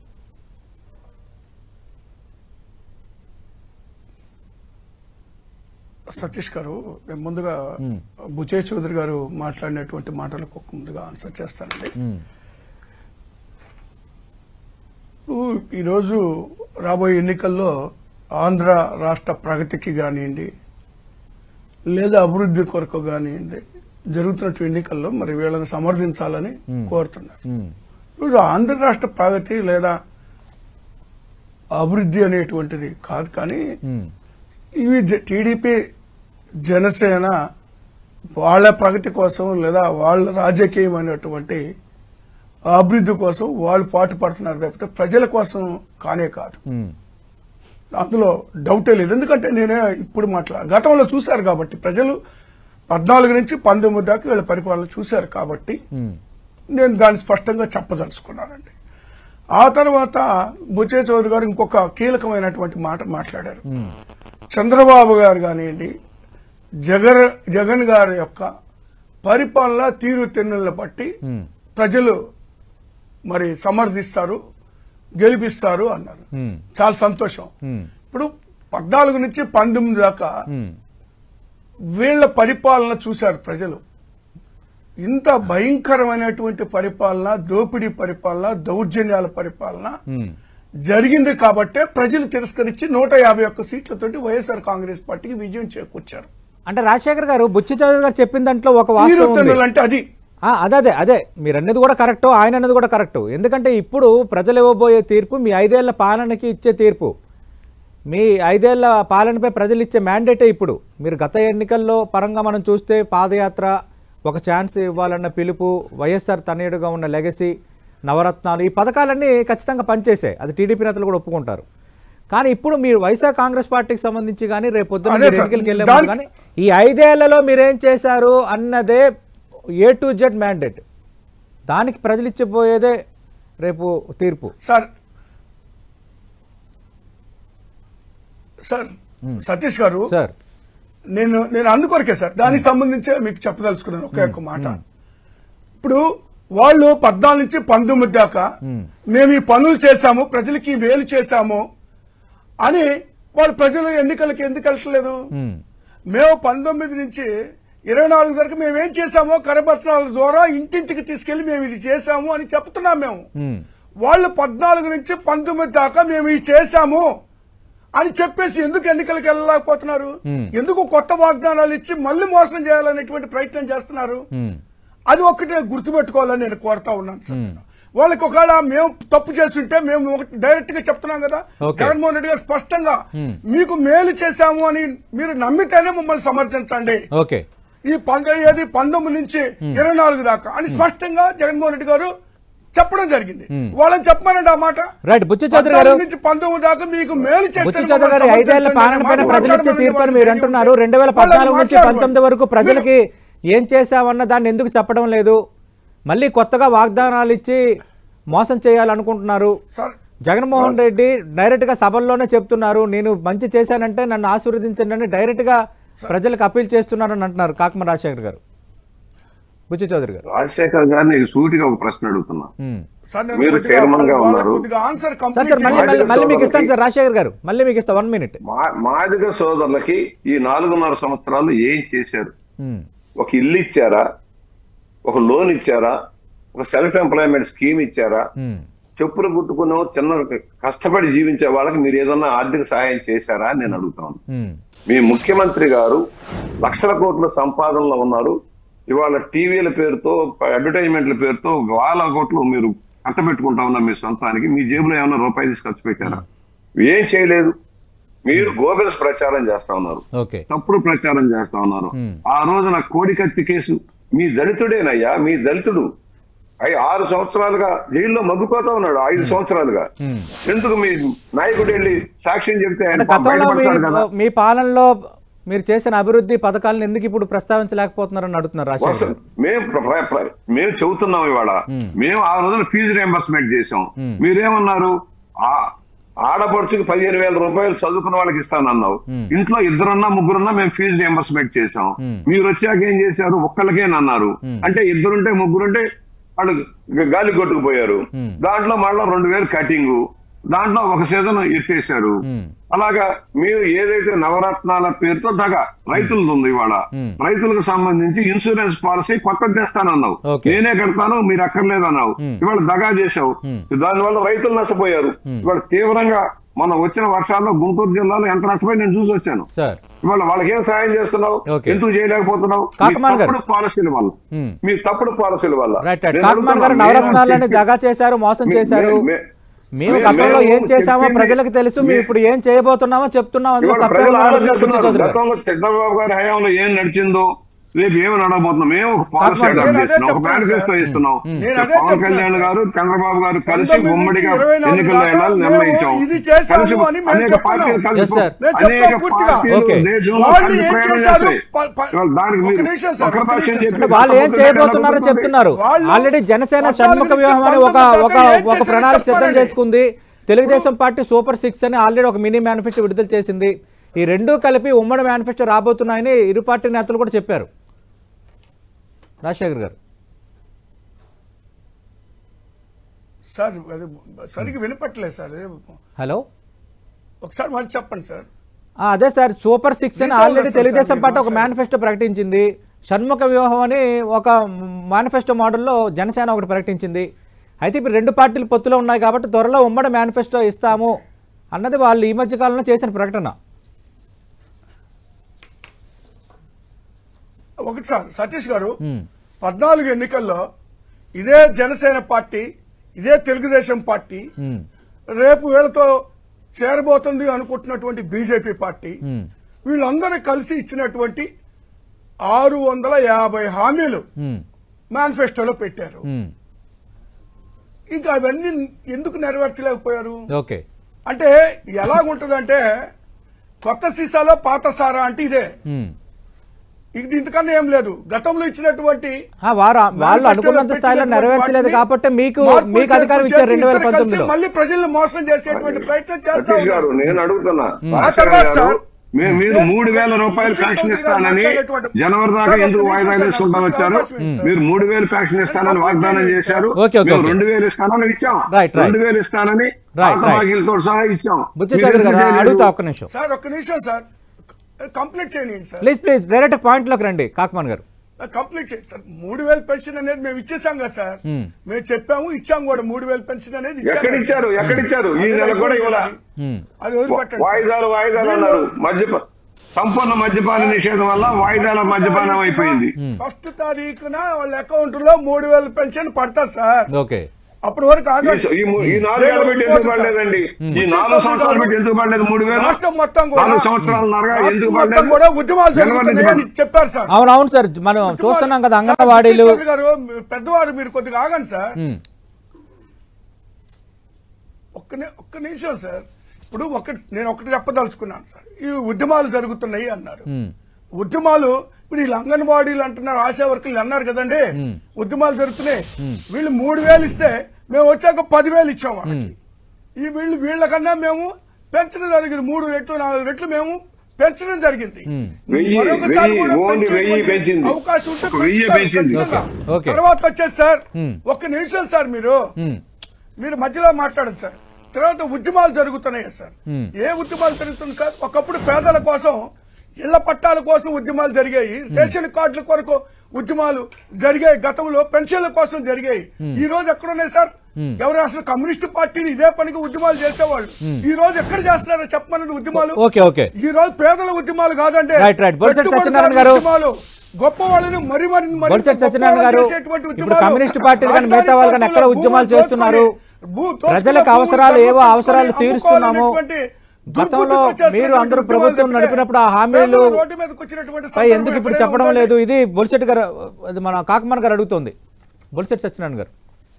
సతీష్ గారు నేను ముందుగా బుచే చౌదరి గారు మాట్లాడినటువంటి మాటలకు ఒక ముందుగా ఆన్సర్ చేస్తానండి ఇప్పుడు ఈరోజు రాబోయే ఎన్నికల్లో ఆంధ్ర రాష్ట్ర ప్రగతికి కానివ్వండి లేదా అభివృద్ధి కొరకు కానివ్వండి జరుగుతున్నటువంటి ఎన్నికల్లో మరి వీళ్ళని సమర్థించాలని కోరుతున్నారు ఈరోజు ఆంధ్ర రాష్ట్ర ప్రగతి లేదా అభివృద్ధి అనేటువంటిది కాదు కానీ ఇవి జ- టీడీపీ జనసేన వాళ్ళ ప్రగతి కోసం లేదా వాళ్ళ రాజకీయమైనటువంటి అభివృద్ధి కోసం వాళ్ళు పాటు పడుతున్నారు తప్పితే ప్రజల కోసం కానే కాదు అందులో డౌటే లేదు ఎందుకంటే నేనే ఇప్పుడు మాట్లా గతంలో చూశారు కాబట్టి ప్రజలు పద్నాలుగు నుంచి పంతొమ్మిది దాకా వీళ్ళ పరిపాలన చూశారు కాబట్టి నేను దాన్ని స్పష్టంగా చెప్పదలుచుకున్నానండి ఆ తర్వాత బుచ్చే చౌదరి గారు ఇంకొక కీలకమైనటువంటి మాట మాట్లాడారు చంద్రబాబు గారు కానివ్వండి జగన్ జగన్ గారి యొక్క పరిపాలన తీరు తెన్నులను బట్టి ప్రజలు మరి సమర్థిస్తారు గెలిపిస్తారు అన్నారు చాలా సంతోషం ఇప్పుడు పద్నాలుగు నుంచి పంతొమ్మిది దాకా వీళ్ళ పరిపాలన చూశారు ప్రజలు ఇంత భయంకరమైనటువంటి పరిపాలన దోపిడీ పరిపాలన దౌర్జన్యాల పరిపాలన జరిగింది కాబట్టే ప్రజలు తిరస్కరించి నూట యాభై ఒక్క సీట్లతోటి వైఎస్ఆర్ కాంగ్రెస్ పార్టీకి విజయం చేకూర్చారు అంటే రాజశేఖర్ గారు బుచ్చి చౌదరి గారు చెప్పిన దాంట్లో ఒక వాస్తవం ఉంది తీరుతెన్నులు అంటే అది ఆ, అదే అదే అదే మీరు అన్నది కూడా కరెక్ట్ ఆయన అన్నది కూడా కరెక్ట్ ఎందుకంటే ఇప్పుడు ప్రజలు ఇవ్వబోయే తీర్పు మీ ఐదేళ్ల పాలనకి ఇచ్చే తీర్పు మీ ఐదేళ్ల పాలనపై ప్రజలు ఇచ్చే మ్యాండేటే ఇప్పుడు మీరు గత ఎన్నికల్లో పరంగా మనం చూస్తే పాదయాత్ర ఒక ఛాన్స్ ఇవ్వాలన్న పిలుపు వైఎస్ఆర్ తనయుడుగా ఉన్న లెగసీ నవరత్నాలు ఈ పథకాలన్నీ ఖచ్చితంగా పనిచేసాయి అది టీడీపీ నేతలు కూడా ఒప్పుకుంటారు కానీ ఇప్పుడు మీరు వైఎస్ఆర్ కాంగ్రెస్ పార్టీకి సంబంధించి కానీ రేపు పొద్దున్న అదే మీరు సార్. ఎన్నికలకు వెళ్ళే ముందు దానికి- కానీ ఈ ఐదేళ్లలో మీరేం చేశారు అన్నదే ఏ టు జెడ్ మ్యాండేట్ దానికి ప్రజలు ఇచ్చిపోయేదే రేపు తీర్పు సార్ సార్ సతీష్ గారు సార్ నేను నేను అందుకొరకే సార్ దానికి సంబంధించే మీకు చెప్పదలుచుకున్నాను ఒకే ఒక్క మాట ఇప్పుడు వాళ్ళు పద్నాలుగు నుంచి పంతొమ్మిది దాకా మేము ఈ పనులు చేశాము ప్రజలకి మేలు చేశాము అని వాళ్ళు ప్రజలు ఎన్నికలకి ఎందుకు వెళ్ళట్లేదు ఉమ్, మేము పంతొమ్మిది నుంచి ఇరవై నాలుగు వరకు మేము ఏం చేశామో కరపత్రాల ద్వారా ఇంటింటికి తీసుకెళ్లి మేము ఇది చేశాము అని చెప్తున్నాం మేము ఉమ్, వాళ్ళు పద్నాలుగు నుంచి పంతొమ్మిది దాకా మేము ఇది చేశాము అని చెప్పేసి ఎందుకు ఎన్నికలకు వెళ్ళలేకపోతున్నారు ఎందుకు కొత్త వాగ్దానాలు ఇచ్చి మళ్ళీ మోసం చేయాలనేటువంటి ప్రయత్నం చేస్తున్నారు ఉమ్, అది ఒక్కటే గుర్తుపెట్టుకోవాలని నేను కోరుతా ఉన్నాను సార్ వాళ్ళకి ఒకవేళ మేము తప్పు చేస్తుంటే మేము ఒకటి డైరెక్ట్ గా చెప్తున్నాం కదా Okay. జగన్మోహన్ రెడ్డి గారు స్పష్టంగా మీకు మేలు చేశాము అని మీరు నమ్మితేనే మమ్మల్ని సమర్థించండి ఓకే ఈ పంతొమ్మిది పంతొమ్మిది నుంచి ఇరవై నాలుగు దాకా అని స్పష్టంగా జగన్మోహన్ రెడ్డి గారు చెప్పడం జరిగింది వాళ్ళని చెప్పమనండి ఆ మాట రైట్ బుచ్చి చౌదరి గారు పద్నాలుగు నుంచి పంతొమ్మిది దాకా మీకు మేలు చేస్తే బుచ్చి చౌదరి గారు ఐదేళ్ల పాలన పైన ప్రజలు ఇచ్చే తీర్పు అని మీరు అంటున్నారు రెండు వేల పద్నాలుగు నుంచి పంతొమ్మిది వరకు ప్రజలకి ఏం చేశామన్న దాన్ని ఎందుకు చెప్పడం లేదు మళ్ళీ కొత్తగా వాగ్దానాలు ఇచ్చి మోసం చేయాలనుకుంటున్నారు సార్ జగన్మోహన్ రెడ్డి డైరెక్ట్ గా సభల్లోనే చెప్తున్నారు నేను మంచి చేశానంటే నన్ను ఆశీర్వదించండి అని డైరెక్ట్ గా ప్రజలకు అప్పీల్ చేస్తున్నారని అంటున్నారు కాకమ రాజశేఖర్ గారు బుచ్చి చౌదరి గారు రాజశేఖర్ గారిని సూటిగా ఒక ప్రశ్న అడుగుతున్నా ఉమ్. సార్ నేను మీరు కొద్దిగా- చైర్మన్ గా వాళ్ళ ఉన్నారు. కొద్దిగా ఆన్సర్ సార్ సార్ మళ్ళీ మళ్ళీ మళ్ళీ మీకు ఇస్తాను సార్ రాజశేఖర్ గారు మళ్ళీ మీకు ఇస్తా వన్ మినిట్ మా- మాదిగ సోదరులకి ఈ నాలుగున్నర సంవత్సరాలు ఏం చేశారు ఒక ఇల్లు ఇచ్చారా ఒక లోన్ ఇచ్చారా ఒక సెల్ఫ్ ఎంప్లాయ్మెంట్ స్కీమ్ ఇచ్చారా చెప్పులు కుట్టుకుని చిన్న కష్టపడి జీవించే వాళ్ళకి మీరు ఏదన్నా ఆర్థిక సహాయం చేశారా అని నేను అడుగుతాను ఉమ్, మీ ముఖ్యమంత్రి గారు లక్షల కోట్ల సంపాదనలో ఉన్నారు ఇవాళ టీవీల పేరుతో అడ్వర్టైజ్మెంట్ల పేరుతో వేల కోట్లు మీరు కట్టబెట్టుకుంటా ఉన్నారు మీ సొంతానికి మీ జేబులో ఏమైనా రూపాయి తీసి ఖర్చు పెట్టారా ఏం చేయలేదు మీరు గోబెల్స్ ప్రచారం చేస్తా ఉన్నారు ఓకే తప్పుడు ప్రచారం చేస్తా ఉన్నారు Hmm. ఆ రోజున కోడికత్తి కేసు మీ దళితుడేనయ్యా మీ దళితుడు అయి ఆరు సంవత్సరాలుగా జైల్లో మగ్గుపోతా ఉన్నాడు ఐదు సంవత్సరాలుగా Hmm. ఎందుకు మీ నాయకుడు వెళ్ళి సాక్ష్యం చెప్తే ఆయన అంటే గతంలో మీ బయటపడతాడు కదా మీ పాలనలో మీరు చేసిన అభివృద్ధి పథకాలను ఎందుకు ఇప్పుడు ప్రస్తావించలేకపోతున్నారని అడుగుతున్నారు రాజశేఖర్ వస్తుంది. గారు మేము ప్ర- ప్ర- ప్ర- మేము చెబుతున్నాం ఇవాళ మేము ఆ రోజున ఫీజు రియంబర్స్మెంట్ చేసాం Hmm. మీరేమన్నారు ఆ ఆడపడుచుకి పదిహేను వేల రూపాయలు చదువుకున్న వాళ్ళకి ఇస్తానన్నావు Hmm. ఇంట్లో ఇద్దరున్నా ముగ్గురున్నా మేము ఫీజు రియంబర్స్మెంట్ చేసాం Hmm. మీరు వచ్చాక ఏం చేశారు ఒక్కళ్ళకేనన్నారు Hmm. అంటే ఇద్దరుంటే ముగ్గురుంటే వాళ్ళు గ- గాలి కొట్టుకుపోయారు Hmm. దాంట్లో మళ్ళీ రెండు వేలు కటింగ్ దాంట్లో ఒక సీజన్ ఎత్తేసారు Hmm. అలాగా మీరు ఏదైతే నవరత్నాల పేరుతో దగా రైతులది ఉంది ఇవాళ Hmm. రైతులకు సంబంధించి ఇన్సూరెన్స్ పాలసీ కొత్తది తెస్తానన్నావు Okay. నేనే కడతాను మీరు అక్కర్లేదు అన్నావు Hmm. ఇవాళ దగా చేశావు Hmm. దానివల్ల రైతులు నష్టపోయారు Hmm. ఇవాళ తీవ్రంగా మన వచ్చిన వర్షాల్లో గుంటూరు జిల్లాలో ఎంత నష్టపోయి నేను చూసి వచ్చాను సార్ ఇవాళ వాళ్ళకి ఏం సాయం చేస్తున్నావు Okay. ఎందుకు చేయలేకపోతున్నావు మీ కాకమాన్ గారు. తప్పుడు పాలసీల వల్ల Hmm. మీ తప్పుడు పాలసీల వల్ల రైట్ రైట్ నేను కాకమాన్ గారు అడుగుతున్నా, నవరత్నాలని మేము దగా చేశారు మోసం మే- చేశారు మే- మేము మే- గతంలో మేము ఏం చేశామో చెప్పింది- ప్రజలకు తెలుసు మేము మే- ఇప్పుడు ఏం చేయబోతున్నామో చెప్తున్నాం అందులో ఇవాళ తప్పే ప్రజలు ఉందని అడుగుతున్నారు బుచ్చి ఆలోచిస్తున్నారు. చౌదరి గారు. గతంలో చంద్రబాబు గారి హయాంలో ఏం నడిచిందో రేపు ఏమి నడబోతున్నాం మేము ఒక పాలసీ కాకమాన్ గారు. అడాప్ట్ నేను అదే చేస్తున్నాం. ఒక చెప్తున్నాను మేనిఫెస్టో సార్. ఇస్తున్నాం నేను అదే పవన్ చెప్తున్నాను కళ్యాణ్ సార్. గారు చంద్రబాబు గారు కలిసి పంతొమ్మిది ఉమ్మడిగా నుంచి ఇరవై నాలుగు ఎన్నికల్లో దాకా వెళ్ళాలని మేము నిర్ణయించాం ఇది చేశాము కలిసి అని మేము అనేక చెప్తున్నాం. పార్టీలు కలిసి Yes, sir. నేను అనేక చెప్తాను పూర్తిగా. పార్టీలు Okay. దేశంలో వాళ్ళు కలిసి ఏం ప్రయాణం చేశారు? చేస్తాయి. ప- ప- ఇవాళ దానికి ఒక మీరు నిమిషం సార్, ఒక ఒక పక్షం నిమిషం చెప్పి సార్. వాళ్ళు ఏం పక్కకు చేయబోతున్నారో పెట్టాలి. చెప్తున్నారు వాళ్ళు ఆల్రెడీ జనసేన పద్నాలుగు షణ్ముఖ నుంచి వ్యూహం అని ఒక పంతొమ్మిది ఒక దాకా ఏం ఒక చేశారో ప్రణాళిక సిద్ధం చెప్పాలండి. చేసుకుంది తెలుగుదేశం పార్టీ సూపర్ సిక్స్ అని ఆల్రెడీ ఒక మినీ మేనిఫెస్టో విడుదల చేసింది ఈ రెండూ కలిపి ఉమ్మడి మేనిఫెస్టో రాబోతున్నాయని ఇరు పార్టీ నేతలు కూడా చెప్పారు రాజశేఖర్ గారు సార్ అది సరిగ్గా వినపట్లేదు సార్ హలో ఒకసారి మళ్ళీ చెప్పండి సార్ ఆ, అదే సార్ సూపర్ సిక్స్ అని Resolve ఆల్రెడీ చేస్తాం తెలుగుదేశం సార్, పార్టీ ఒక మీరు మేనిఫెస్టో ప్రకటించింది షణ్ముఖ వ్యూహం అని ఒక మేనిఫెస్టో మోడల్లో జనసేన ఒకటి ప్రకటించింది అయితే ఇప్పుడు రెండు పార్టీలు పొత్తులో ఉన్నాయి కాబట్టి త్వరలో ఉమ్మడి మేనిఫెస్టో ఇస్తాము అన్నది వాళ్ళు ఈ మధ్య కాలంలో చేసిన ప్రకటన ఒకటి సార్ సతీష్ గారు ఉమ్, పద్నాలుగు ఎన్నికల్లో ఇదే జనసేన పార్టీ ఇదే తెలుగుదేశం పార్టీ ఉమ్, రేపు వీళ్ళతో చేరబోతుంది అనుకుంటున్నటువంటి బీజేపీ పార్టీ ఉమ్, వీళ్ళందరూ కలిసి ఇచ్చినటువంటి ఆరు వందల యాభై హామీలు ఉమ్, మేనిఫెస్టోలో పెట్టారు ఉమ్. ఇంకా అవన్నీ ఎందుకు నెరవేర్చలేకపోయారు ఓకే అంటే ఎలాగుంటుందంటే కొత్త సీసాలో పాత సారా అంటే ఇదే ఉమ్. ఇది ఇంతకన్నా ఏం లేదు గతంలో ఇచ్చినటువంటి ఆ, వారు వాళ్ళు మేనిఫెస్టోలో అనుకున్నంత స్థాయిలో పెట్టినటువంటి నెరవేర్చలేదు వాటిని కాబట్టి మీకు మార్పులు మీకు అధికారం చేర్పులు ఇచ్చారు చేసి రెండు వేల ఇద్దరు కలిసి పంతొమ్మిదిలో మళ్ళీ ప్రజల్ని మోసం చేసేటువంటి ప్రయత్నం చేస్తా సతీష్ గారు ఉన్నారు. నేను అడుగుతున్నా ఆ రాజశేఖర్ తర్వాత గారు, సార్, మే- మీరు నేను మూడు వేల చెప్పండి. రూపాయలు విజయ్ పెన్షన్ చౌదరి గారు ఇస్తానని మాట్లాడేటువంటి- జనవరి దాకా సార్, ఎందుకు ఒక్క వాయిదా నిమిషం వేసుకుంటా సార్, వచ్చారు అవకాశం ఇవ్వండి సార్. మీరు మూడు వేలు పెన్షన్ ఇస్తానని వాగ్దానం చేశారు ఓకే, ఓకే, మేము ఓకే. రెండు వేలు ఇస్తానని ఇచ్చాం రైట్, రైట్. రెండు వేలు ఇస్తానని రైట్, పాత రైట్. బాకీలతో సహా ఇచ్చాం బుచ్చి మీరు చౌదరి గారు ఎందుకు చేయలేదు? అడుగుతా ఒక్క నిమిషం సార్ ఒక్క నిమిషం సార్ కంప్లీట్ చేయండి సార్ ప్లీజ్ ప్లీజ్ డైరెక్ట్ పాయింట్లోకి రండి కాకమాన్ గారు కంప్లీట్ చేయండి సార్ మూడు వేల పెన్షన్ అనేది మేము ఇచ్చేసాం కదా సార్ Hmm. మేము చెప్పాము ఇచ్చాం కూడా మూడు వేల పెన్షన్ అనేది ఇచ్చాం ఎక్కడ కదా ఇచ్చారు సార్. ఎక్కడ ఇచ్చారు ఈ అది నెల కూడా అయిపోయింది ఇవ్వాల అది. ఉమ్. అది వదిలిపెట్టండి సార్. వాయిదాలు వాయిదాలు వీళ్ళు- అన్నారు మద్యప సంపూర్ణ మద్యపాన నిషేధం వల్ల వాయిదాల మద్యపానం అయిపోయింది ఫస్ట్ తారీఖున వాళ్ళ అకౌంట్ లో మూడు వేల పెన్షన్ పడతారు సార్ ఓకే అప్పటి వరకు ఈ- ఆగండి ఈ మూ- ఈ నాలుగేళ్ళు పెట్టి ఎందుకు పడలేదండి ఈ నాలుగు సంవత్సరాలు పెట్టి ఎందుకు పడలేదు మూడు వేలు రాష్ట్రం మొత్తం కూడా నాలుగు సంవత్సరాలు నరగా రాష్ట్రం ఎందుకు మొత్తం పడలేదు కూడా ఉద్యమాలు జనవరి నుంచి జరుగుతున్నాయని చెప్పారు సార్ అవును అవును సార్ మనం చూస్తున్నాం కదా అంగన్వాడీలు సార్, గారు మీరు పెద్దవారు మీరు కొద్దిగా ఆగండి సార్ ఉమ్, ఒక్క ని- ఒక్క నిమిషం సార్ ఇప్పుడు ఒకటి నేను ఒకటి చెప్పదలుచుకున్నాను సార్ ఈ ఉద్యమాలు జరుగుతున్నాయి అన్నారు ఉమ్, ఉద్యమాలు ఇప్పుడు వీళ్ళు అంగన్వాడీలు అంటున్నారు ఆశా వర్కులు అన్నారు కదండి ఉద్యమాలు జరుగుతున్నాయి వీళ్ళు మూడు వేలు ఇస్తే మేము వచ్చాక పదివేలు ఇచ్చాం వాళ్ళకి ఈ వీళ్ళు వీళ్ళకన్నా మేము పెంచడం జరిగింది మూడు రెట్లు నాలుగు రెట్లు మేము పెంచడం జరిగింది వెయ్యి- మరొకసారి వెయ్యి, కూడా ఓన్లీ వెయ్యి పెంచేటువంటి పెంచింది. అవకాశం ఉంటే ఒక వెయ్యి పెంచుతారు పెంచింది. ఖచ్చితంగా. Okay, okay. తర్వాత వచ్చేసి సార్ Hmm. ఒక్క నిమిషం సార్ మీరు ఉమ్, మీరు మధ్యలో మాట్లాడండి సార్ తర్వాత ఉద్యమాలు జరుగుతున్నాయి సార్ Hmm. ఏ ఉద్యమాలు జరుగుతుంది సార్ ఒకప్పుడు పేదల కోసం ఇళ్ల పట్టాల కోసం ఉద్యమాలు జరిగాయి రేషన్ కార్డుల కొరకు ఉద్యమాలు జరిగాయి గతంలో పెన్షన్ల కోసం జరిగాయి ఈ రోజు ఎక్కడున్నాయి సార్ ఎవరు అసలు కమ్యూనిస్ట్ పార్టీని ఇదే పనికి ఉద్యమాలు చేసేవాళ్ళు ఈ రోజు ఎక్కడ చేస్తున్నారో చెప్పమనండి ఉద్యమాలు ఓకే ఓకే ఈ రోజు పేదల ఉద్యమాలు కాదంటే Right, right. బొలిశెట్టి పెట్టుబడిదారుల సత్యనారాయణ గారు. ఉద్యమాలు గొప్ప వాళ్ళని మరి మరి మరి బొలిశెట్టి గొప్ప సత్యనారాయణ గారు, వాళ్ళు చేసేటువంటి ఇప్పుడు ఉద్యమాలు, కమ్యూనిస్ట్ పార్టీలు కానీ మిగతా వాళ్ళు కానీ ఎక్కడ రాజధాని ఉద్యమాలు భూములు చేస్తున్నారు? దోచుకొని, భూ- దోచుకున్న ప్రజలకు భూములు అవసరాలు ఏవో దొంగలించుకొని అవసరాలు తీరుస్తున్నాము. అమ్ముకోవాలనేటువంటి గతంలో దుర్బుద్ధితో మీరు చేస్తున్నటువంటి అందరూ ఉద్యమాలు ప్రభుత్వం తప్పితే నడిపినప్పుడు ఆ హామీలు పేదలు రోడ్డు మీదకి వచ్చినటువంటి పై సందర్భం ఎందుకు ఇప్పుడు ఎక్కడైనా చెప్పడం ఉందండి? లేదు ఇది బొలిశెట్టి గారు అది మన కాకమాన్ గారు అడుగుతోంది బొలిశెట్టి సత్యనారాయణ గారు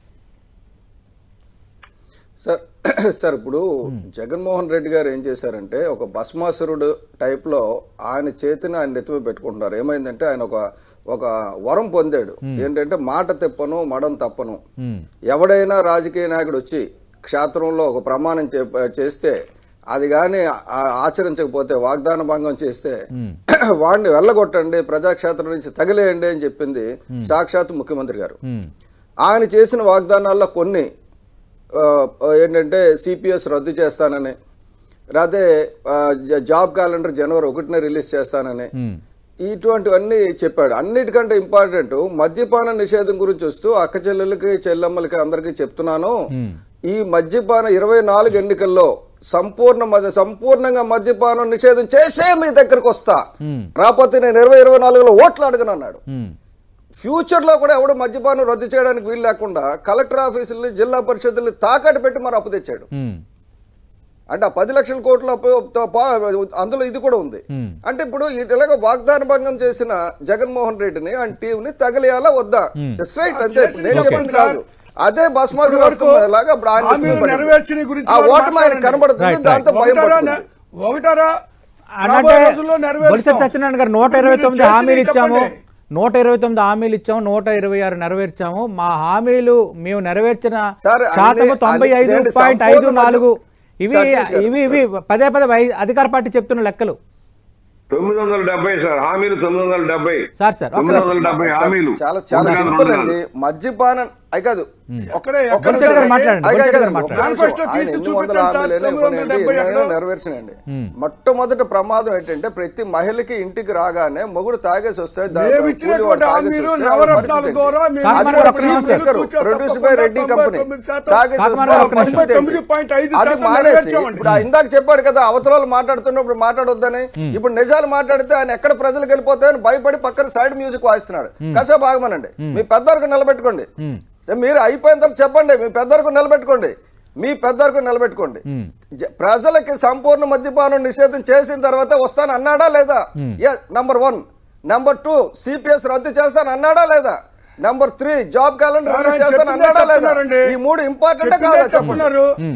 సార్ సార్ ఇప్పుడు జగన్మోహన్ రెడ్డి గారు ఏం చేశారంటే ఒక భస్మాసురుడు టైప్ లో ఆయన చేతిని ఆయన నెత్తిమీ పెట్టుకుంటున్నారు ఏమైందంటే ఆయన ఒక ఒక వరం పొందాడు ఏంటంటే మాట తెప్పను మడం తప్పను ఎవడైనా రాజకీయ నాయకుడు వచ్చి క్షేత్రంలో ఒక ప్రమాణం చే- చేస్తే అది కానీ ఆచరించకపోతే వాగ్దాన భంగం చేస్తే వాడిని వెళ్ళగొట్టండి ప్రజాక్షేత్రం నుంచి తగిలేయండి అని చెప్పింది సాక్షాత్ ముఖ్యమంత్రి గారు ఉమ్, ఆయన చేసిన వాగ్దానాల్లో కొన్ని ఆ, ఏంటంటే సిపిఎస్ రద్దు చేస్తానని లేకపోతే ఆ, జ- జాబ్ క్యాలెండర్ జనవరి ఒకటిన రిలీజ్ చేస్తానని ఉమ్, ఇటువంటివన్నీ చెప్పాడు అన్నిటికంటే ఇంపార్టెంట్ మద్యపాన నిషేధం గురించి వస్తూ అక్క చెల్లెలకి చెల్లెమ్మలకి అందరికీ చెప్తున్నాను ఈ మద్యపాన ఇరవై నాలుగు ఎన్నికల్లో సంపూర్ణ మద్య సంపూర్ణంగా మద్యపానం నిషేధం చేసే మీ దగ్గరకు వస్తా రాకపోతే నేను ఇరవై ఇరవై నాలుగులో ఓట్లు అడగను అన్నాడు ఉమ్, ఫ్యూచర్ లో కూడా ఎవడు మద్యపానం రద్దు చేయడానికి వీలు లేకుండా కలెక్టర్ ఆఫీసుల్ని జిల్లా పరిషత్తుల్ని తాకట్టు పెట్టి మరి అప్పు తెచ్చాడు ఉమ్, అంటే ఆ పది లక్షల కోట్ల అప్పు పా- అందులో ఇది కూడా ఉంది Hmm. అంటే ఇప్పుడు ఇలాగ వాగ్దాన భంగం చేసిన జగన్మోహన్ రెడ్డిని ఆ టీం ని తగలేయాలా వద్దా రైట్ అంతే ఇప్పుడు నేను Okay. చెప్పింది కాదు అదే బస్మాసి ఇప్పటివరకు లాగా ఇప్పుడు ఆయన హామీలు ఎత్తుకుపడింది. నెరవేర్చిన గురించి ఆ వాళ్ళు ఓటమి ఆయన మాట్లాడండి. కనబడుతుంది Right, దాంతో భయం ఒకటారా పట్టుకుంది. ఒకటారా అంటే రాబోయే రోజుల్లో బొలిశెట్టి నెరవేరుస్తాం. సత్యనారాయణ గారు నూట ఇరవై మీరు తొమ్మిది చేసింది హామీలు ఇచ్చాము చెప్పండి. నూట ఇరవై తొమ్మిది హామీలు ఇచ్చాము నూట ఇరవై ఆరు నెరవేర్చాము మా హామీలు మేము నెరవేర్చిన సార్, అన్ని- శాతము తొంభై అన్ని ఐదు చేయండి, పాయింట్ ఐదు సంపూర్ణ నాలుగు ఇవి సతీష్ గారు. ఇవి ఇవి పదే పదే వై- అధికార పార్టీ చెప్తున్న లెక్కలు తొమ్మిది వందల డెబ్బై సార్ హామీలు తొమ్మిది వందల డెబ్బై సార్ సార్ తొమ్మిది వందల డెబ్బై హామీలు చాలా చాలా ఒకటి కాదు, సింపుల్ రెండు అండి కాదు. మద్యపానం అయి కాదు ఒక్కడే ఒక్క ఎక్కడ బొలిశెట్టి గారు సార్ మాట్లాడండి అయి బొలిశెట్టి కాదు, గారు ఒక్క మాట్లాడండి కాన్ఫరెన్స్ నిమిషం. లో ఆయన తీసి ఎన్ని వందల చూపించండి సార్, హామీలు ఎన్ని తొమ్మిది వందల కొనండి, డెబ్బై ఎన్నైనా ఎక్కడో. నెరవేర్చినండి మొట్టమొదటి ప్రమాదం ఏంటంటే ప్రతి మహిళకి ఇంటికి రాగానే మొగుడు తాగేసి వస్తే దాంట్లో మేము కూలి ఇచ్చినటువంటి వాడు తాగేసి హామీలు వస్తే నవరత్నాల పరిస్థితి ఏంటి? ద్వారా మేము కాదు, అది మరి కూడా ఒక్క చీప్ నిమిషం. Liquor produced by Reddy company తాగేసి కాదు, వస్తే మరి ఆ ఒక్క నిమిషం. పరిస్థితి ఏంటి? తొమ్మిది పాయింట్ ఐదు అది శాతం మానేసి నెరవేర్చామండి. ఇప్పుడు ఆ ఇందాక చెప్పాడు కదా అవతల వాళ్ళు మాట్లాడుతున్నప్పుడు మాట్లాడొద్దని ఇప్పుడు నిజాలు మాట్లాడితే ఆయన ఎక్కడ ప్రజలకు వెళ్ళిపోతాయని భయపడి పక్కన సైడ్ మ్యూజిక్ వాయిస్తున్నాడు కాసేపు ఆగమనండి మీ పెద్దలకు నిలబెట్టుకోండి సరే, మీరు అయిపోయిన తర్వాత చెప్పండి మీ పెద్దలకు నిలబెట్టుకోండి మీ పెద్దలకు నిలబెట్టుకోండి జ- ప్రజలకి సంపూర్ణ మద్యపానం నిషేధం చేసిన తర్వాత వస్తాను అన్నాడా లేదా number one number two CPS రద్దు చేస్తాను అన్నాడా లేదా number three job calendar sir, release ఆయన చేస్తాను చెప్పిందే అన్నాడా లేదా చెప్తున్నారండి. ఈ మూడు ఇంపార్టెంట్ చెప్పిందే కాదా చెప్పండి చెప్తున్నారు ఉమ్.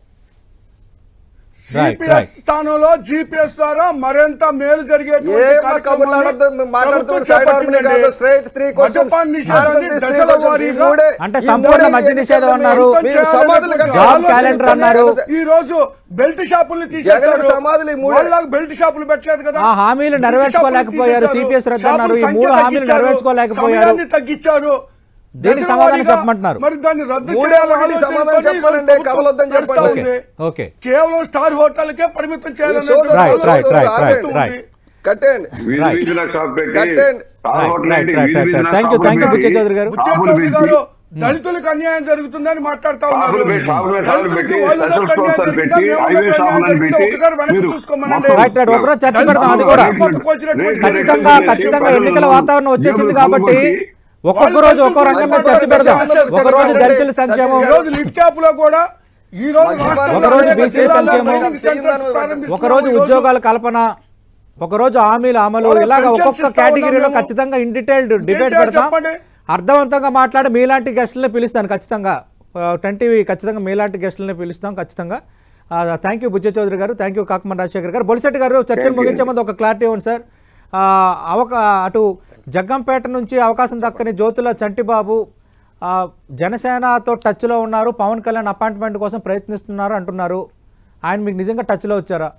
Right, CPS right. స్థానంలో జిపిఎస్ ద్వారా మరింత మేలు జరిగేటువంటి ఏం కార్యక్రమాన్ని కబుర్లాడొద్దు, మేము మాట్లాడుతున్న ప్రభుత్వం సైడ్ ఆర్మీ చేపట్టిందండి. కాదు, straight three questions. మద్యపాన నిషేధాన్ని Answer these three దశల questions. ఈ వారీగా మూడే- అంటే ఈ సంపూర్ణ మూడే మద్య ఎన్నికల్లో నిషేధం మీరు- అన్నారు. మీరు సమాధులు చేయాలనుకుంటే కట్టారు. జాబ్ క్యాలెండర్ అన్నారు. ఈ రోజు బెల్ట్ షాపుల్ని జగన్ తీసేశారు సమాధులు ఈ మూడే. వాళ్ళకి బెల్ట్ షాపులు పెట్టలేదు కదా ఆ హామీలు బెల్ట్ నెరవేర్చుకోలేకపోయారు. షాపులు CPS రద్దు తీసేశారు. అన్నారు. ఈ షాపుల మూడు సంఖ్య హామీలు తగ్గించారు. నెరవేర్చుకోలేకపోయారు. సమయాన్ని తగ్గించారు దీనికి దశల సమాధానం వారీగా చెప్పమంటున్నారు. మరి దాన్ని రద్దు మూడే చేయాలని ఒకటి ఆలోచనతోటి సమాధానం చెప్పాలండి. ప్రభుత్వం కదలొద్దని నడుస్తా చెప్పండి. ఉంది. ఓకే కేవలం స్టార్ హోటల్కే పరిమితం చేయాలని సోదరులు, Right, సోదరులు, right, right, ఆగండి. right, right. కట్టేయండి వీధి Right. వీధిన షాప్ పెట్టి కట్టేయండి. తాగు Right, హోటల్ right, ఏంటి? right, వీధి right, వీధిన right. Thank you, షాపులు thank you, పెట్టి, బుచ్చయ్య చౌదరి గారు. షాపులు బుచ్చయ్య పెట్టి, గారు దళితులకు అన్యాయం జరుగుతుందని మాట్లాడుతా ఉన్నారు షాపులు పెట్టి, షాపులు పెట్టి, షాపులు దళితులకి పెట్టి, వాళ్ళకి స్పెషల్ అన్యాయం స్టోర్స్ జరిగిందా? పెట్టి, మేము హైవే అన్యాయం షాపులను జరిగిందా? పెట్టి, ఒకసారి వెనక్కి మీరు చూసుకోమనండి. మొత్తం రైట్ రైట్ ఒకరోజు చర్చ పెడదాం అది కూడా ఖచ్చితంగా ఖచ్చితంగా ఎన్నికల వాతావరణం వచ్చేసింది కాబట్టి ఒక్కొక్క రోజు ఒక్కో రంగం మీద చర్చ పెడదాం ఒక రోజు దళితుల సంక్షేమం ఈ రోజు లిట్ క్యాప్ లో కూడా ఈ రోజు రాష్ట్రంలో ఒక రోజు అనేక బీసీ జిల్లాల్లో సంక్షేమం, ట్రైనింగ్ సెంటర్స్ ప్రారంభిస్తున్నాం. ఒక రోజు ఈ రోజు ఉద్యోగాల కల్పన ఒక రోజు హామీల అమలు వాళ్ళ ఇలాగ పెన్షన్స్ ఒక్కొక్క ఇస్తా కేటగిరీలో ఉన్నాం ఖచ్చితంగా ఇన్ డీటెయిల్డ్ డిబేట్ డీటెయిల్ పెడతాం చెప్పండి. అర్థవంతంగా మాట్లాడి మీలాంటి గెస్టులనే పిలుస్తాను ఖచ్చితంగా టెన్ టీవీ ఖచ్చితంగా మీలాంటి గెస్టులనే పిలుస్తాం ఖచ్చితంగా థ్యాంక్ యూ బుజ్జ చౌదరి గారు థ్యాంక్ యూ కాకమన్ రాజశేఖర్ గారు బొలిశెట్టి గారు చర్చలు Thank you. ముగించే ముందు ఒక క్లారిటీ ఇవ్వండి సార్ ఆ, అవక అటు జగ్గంపేట నుంచి అవకాశం దక్కని జ్యోతుల చంటిబాబు ఆ, జనసేనతో టచ్లో ఉన్నారు పవన్ కళ్యాణ్ అపాయింట్మెంట్ కోసం ప్రయత్నిస్తున్నారు అంటున్నారు ఆయన మీకు నిజంగా టచ్లో వచ్చారా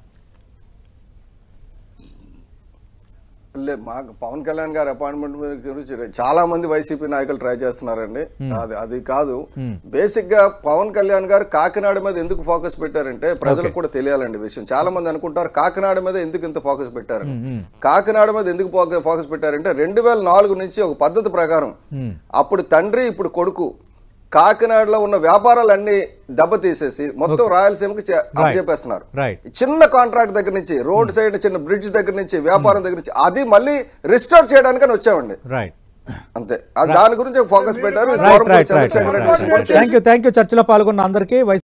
లే మాకు పవన్ కళ్యాణ్ గారి అపాయింట్మెంట్ గురించి చాలా మంది వైసీపీ నాయకులు ట్రై చేస్తున్నారండి అది అది కాదు బేసిక్ గా పవన్ కళ్యాణ్ గారు కాకినాడ మీద ఎందుకు ఫోకస్ పెట్టారంటే ప్రజలకు కూడా తెలియాలండి విషయం చాలా మంది అనుకుంటారు కాకినాడ మీద ఎందుకు ఇంత ఫోకస్ పెట్టారు కాకినాడ మీద ఎందుకు ఫోక- ఫోకస్ పెట్టారంటే రెండు వేల నాలుగు నుంచి ఒక పద్ధతి ప్రకారం అప్పుడు తండ్రి ఇప్పుడు కొడుకు కాకినాడలో ఉన్న వ్యాపారాలన్నీ దెబ్బతీసేసి మొత్తం రాయలసీమకి చే- అప్పచెప్పేస్తున్నారు రైట్ చిన్న కాంట్రాక్ట్ దగ్గర నుంచి రోడ్ సైడ్ చిన్న బ్రిడ్జ్ దగ్గర నుంచి వ్యాపారం దగ్గర నుంచి అది మళ్ళీ రిస్టోర్ చేయడానికని వచ్చామండి రైట్ అంతే ఆ దాని గురించి ఫోకస్ పెట్టారు right government right right Chandrashekar Reddy విషయం కూడా థ్యాంక్ యూ థ్యాంక్ యూ చర్చలో పాల్గొన్న అందరికీ